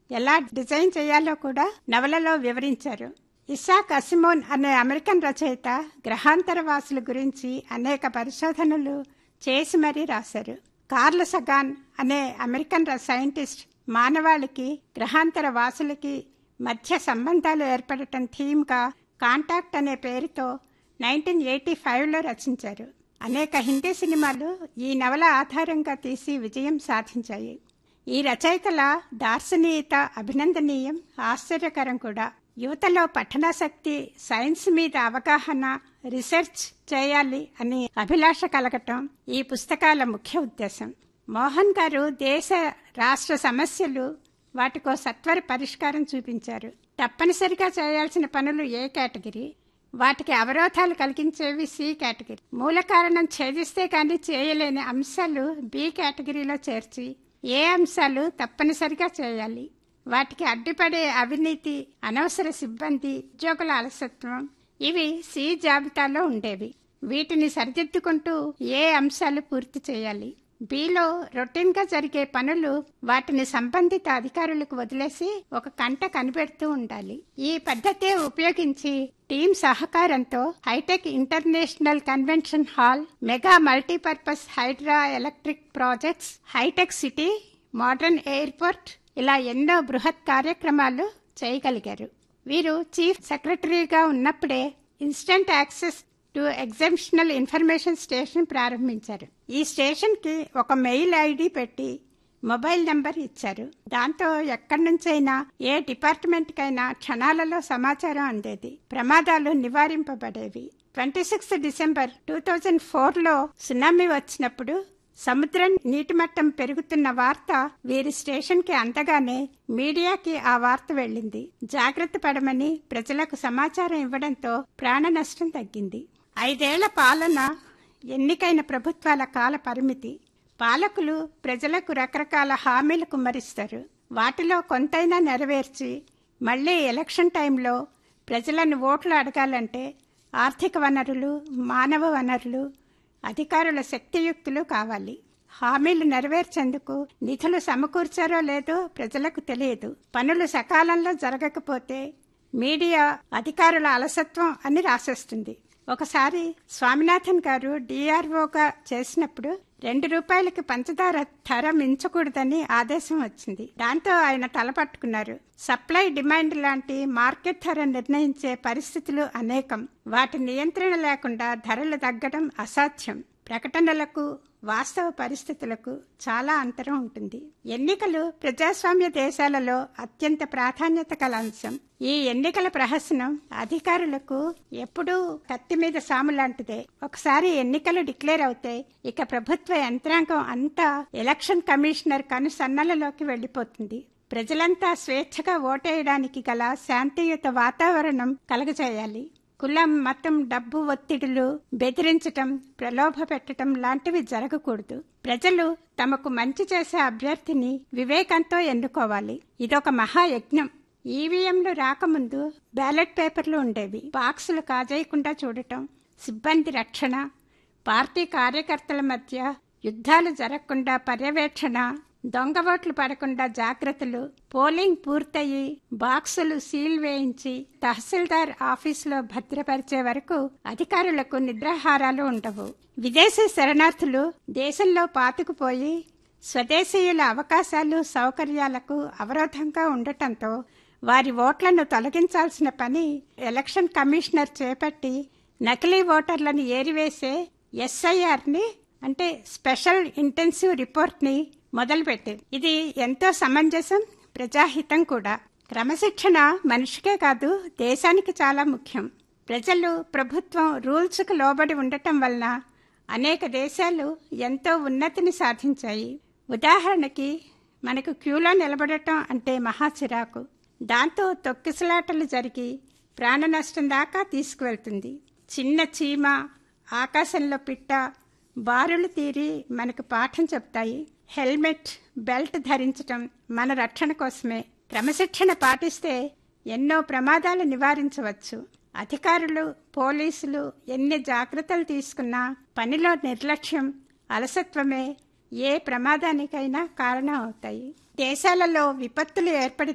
ఎలా డిజైన్ చేయాలో కూడా నవలలో వివరించారు ఇసాక్ అసిమోన్ అనే అమెరికన్ రచయిత గ్రహాంతర వాసుల గురించి అనేక పరిశోధనలు చేసి మరీ రాశారు కార్ల్ సగాన్ అనే అమెరికన్ సైంటిస్ట్ మానవాళికి గ్రహాంతర వాసులకి మధ్య సంబంధాలు ఏర్పడటం థీమ్గా కాంటాక్ట్ అనే పేరుతో నైన్టీన్ ఎయిటీ ఫైవ్లో రచించారు అనేక హిందీ సినిమాలు ఈ నవల ఆధారంగా తీసి విజయం సాధించాయి ఈ రచయితల దార్శనీయత అభినందనీయం ఆశ్చర్యకరం కూడా యువతలో పఠనాసక్తి సైన్స్ మీద అవగాహన రీసెర్చ్ చేయాలి అని అభిలాష కలగటం ఈ పుస్తకాల ముఖ్య ఉద్దేశం మోహన్ గారు దేశ రాష్ట్ర సమస్యలు వాటికో సత్వర పరిష్కారం చూపించారు తప్పనిసరిగా చేయాల్సిన పనులు ఏ కేటగిరీ వాటికి అవరోధాలు కలిగించేవి సి కేటగిరీ మూల కారణం ఛేదిస్తే కానీ చేయలేని అంశాలు బి కేటగిరీలో చేర్చి ఏ అంశాలు తప్పనిసరిగా చేయాలి వాటికి అడ్డుపడే అవినీతి అనవసర సిబ్బంది ఉద్యోగుల అలసత్వం ఇవి సి జాబితాలో ఉండేవి వీటిని సరిదిద్దుకుంటూ ఏ అంశాలు పూర్తి చేయాలి బిలో రొటీన్ గా జరిగే పనులు వాటిని సంబంధిత అధికారులకు వదిలేసి ఒక కంట కనిపెడుతూ ఉండాలి ఈ పద్ధతి ఉపయోగించి టీం సహకారంతో hitech international convention hall mega multipurpose hydro electric projects hitech city modern airport ఇలా ఎన్నో బృహత్ కార్యక్రమాలు చేయగలిగారు వీరు చీఫ్ సెక్రటరీగా ఉన్నప్పుడే instant access to exceptional information station ప్రారంభించారు ఈ స్టేషన్ కి ఒక మెయిల్ ఐడి పెట్టి మొబైల్ నంబర్ ఇచ్చారు దాంతో ఎక్కడి నుంచైనా ఏ డిపార్ట్మెంట్ కైనా క్షణాలలో సమాచారం అందేది ప్రమాదాలు నివారింపబడేవి twenty sixth December two thousand ఫోర్లో సునామీ వచ్చినప్పుడు సముద్రం నీటి మట్టం పెరుగుతున్న వార్త వీరి స్టేషన్ కి అందగానే మీడియాకి ఆ వార్త వెళ్ళింది జాగ్రత్త పడమని ప్రజలకు సమాచారం ఇవ్వడంతో ప్రాణ నష్టం తగ్గింది ఐదేళ్ల పాలన ఎన్నికైన ప్రభుత్వాల కాల పరిమితి పాలకులు ప్రజలకు రకరకాల హామీలు కుమ్మరిస్తారు వాటిలో కొంతైనా నెరవేర్చి మళ్ళీ ఎలక్షన్ టైంలో ప్రజలను ఓట్లు అడగాలంటే ఆర్థిక వనరులు మానవ వనరులు అధికారుల శక్తియుక్తులు కావాలి హామీలు నెరవేర్చేందుకు నిధులు సమకూర్చారో లేదో ప్రజలకు తెలియదు పనులు సకాలంలో జరగకపోతే మీడియా అధికారుల అలసత్వం అని రాసేస్తుంది ఒకసారి స్వామినాథన్ గారు డిఆర్ఓగా చేసినప్పుడు రెండు రూపాయలకి పంచదార ధర మించకూడదని ఆదేశం వచ్చింది దాంతో ఆయన తలపట్టుకున్నారు సప్లై డిమాండ్ లాంటి మార్కెట్ ధర నిర్ణయించే పరిస్థితులు అనేకం వాటి నియంత్రణ లేకుండా ధరలు తగ్గడం అసాధ్యం ప్రకటనలకు వాస్తవ పరిస్థితులకు చాలా అంతరం ఉంటుంది ఎన్నికలు ప్రజాస్వామ్య దేశాలలో అత్యంత ప్రాధాన్యత గల అంశం ఈ ఎన్నికల ప్రహసనం అధికారులకు ఎప్పుడూ కత్తి మీద సాము లాంటిదే ఒకసారి ఎన్నికలు డిక్లేర్ అవుతాయి ఇక ప్రభుత్వ యంత్రాంగం అంతా ఎలక్షన్ కమిషనర్ కనుసన్నలలోకి వెళ్లిపోతుంది ప్రజలంతా స్వేచ్ఛగా ఓటేయడానికి గల శాంతియుత వాతావరణం కలగజేయాలి కులం మతం డబ్బు ఒత్తిడులు బెదిరించటం ప్రలోభ పెట్టడం లాంటివి జరగకూడదు ప్రజలు తమకు మంచి చేసే అభ్యర్థిని వివేకంతో ఎన్నుకోవాలి ఇదొక మహాయజ్ఞం ఈవీఎంలు రాకముందు బ్యాలెట్ పేపర్లు ఉండేవి బాక్సులు కాజేయకుండా చూడటం సిబ్బంది రక్షణ పార్టీ కార్యకర్తల మధ్య యుద్ధాలు జరగకుండా పర్యవేక్షణ దొంగ ఓట్లు పడకుండా జాగ్రత్తలు పోలింగ్ పూర్తయి బాక్సులు సీల్ వేయించి తహసీల్దార్ ఆఫీసులో భద్రపరిచే వరకు అధికారులకు నిద్రాహారాలు ఉండవు విదేశీ శరణార్థులు దేశంలో పాతుకుపోయి స్వదేశీయుల అవకాశాలు సౌకర్యాలకు అవరోధంగా ఉండటంతో వారి ఓట్లను తొలగించాల్సిన పని ఎలక్షన్ కమిషనర్ చేపట్టి నకిలీ ఓటర్లను ఏరివేసే ఎస్ఐఆర్ని అంటే స్పెషల్ ఇంటెన్సివ్ రిపోర్ట్ని మొదలుపెట్టింది ఇది ఎంతో సమంజసం ప్రజాహితం కూడా క్రమశిక్షణ మనిషికే కాదు దేశానికి చాలా ముఖ్యం ప్రజలు ప్రభుత్వం రూల్స్కు లోబడి ఉండటం వలన అనేక దేశాలు ఎంతో ఉన్నతిని సాధించాయి ఉదాహరణకి మనకు క్యూలో నిలబడటం అంటే మహా చిరాకు దాంతో తొక్కిసలాటలు జరిగి ప్రాణ నష్టం దాకా తీసుకువెళ్తుంది చిన్న చీమ ఆకాశంలో పిట్ట బారులు తీరి మనకు పాఠం చెప్తాయి హెల్మెట్ బెల్ట్ ధరించటం మన రక్షణ కోసమే క్రమశిక్షణ పాటిస్తే ఎన్నో ప్రమాదాలు నివారించవచ్చు అధికారులు పోలీసులు ఎన్ని జాగ్రత్తలు తీసుకున్నా పనిలో నిర్లక్ష్యం అలసత్వమే ఏ ప్రమాదానికైనా కారణం అవుతాయి దేశాలలో విపత్తులు ఏర్పడి